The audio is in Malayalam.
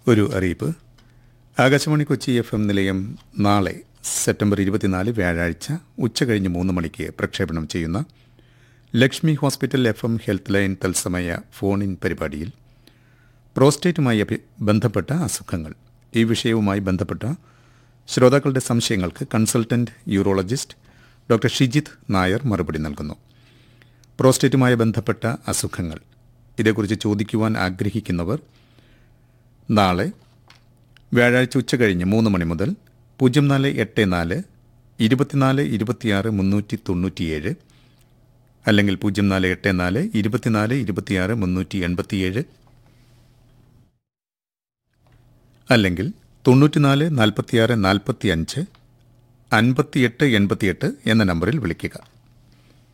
ഒരു അറിയിപ്പ് ആകാശവാണി കൊച്ചി എഫ് എം നിലയം നാളെ സെപ്റ്റംബർ ഇരുപത്തിനാല് വ്യാഴാഴ്ച ഉച്ചകഴിഞ്ഞ് മൂന്ന് മണിക്ക് പ്രക്ഷേപണം ചെയ്യുന്ന Lakshmi hospital F M health line തത്സമയ ഫോൺ ഇൻ പരിപാടിയിൽ പ്രോസ്റ്റേറ്റുമായി അഭി- ബന്ധപ്പെട്ട അസുഖങ്ങൾ ഈ വിഷയവുമായി ബന്ധപ്പെട്ട ശ്രോതാക്കളുടെ സംശയങ്ങൾക്ക് consultant urologist doctor Shijith Nair മറുപടി നൽകുന്നു പ്രോസ്റ്റേറ്റുമായി ബന്ധപ്പെട്ട അസുഖങ്ങൾ ഇതേക്കുറിച്ച് ചോദിക്കുവാൻ ആഗ്രഹിക്കുന്നവർ നാളെ വ്യാഴാഴ്ച ഉച്ച കഴിഞ്ഞ് മൂന്ന് മണി മുതൽ പൂജ്യം നാല് എട്ട് നാല് ഇരുപത്തിനാല് ഇരുപത്തിയാറ് മുന്നൂറ്റി തൊണ്ണൂറ്റിയേഴ് അല്ലെങ്കിൽ പൂജ്യം നാല് എട്ട് നാല് ഇരുപത്തിനാല് ഇരുപത്തിയാറ് മുന്നൂറ്റി എൺപത്തിയേഴ് അല്ലെങ്കിൽ തൊണ്ണൂറ്റിനാല് നാൽപ്പത്തിയാറ് നാൽപ്പത്തി അഞ്ച് അൻപത്തിയെട്ട് എൺപത്തിയെട്ട് എന്ന നമ്പറിൽ വിളിക്കുക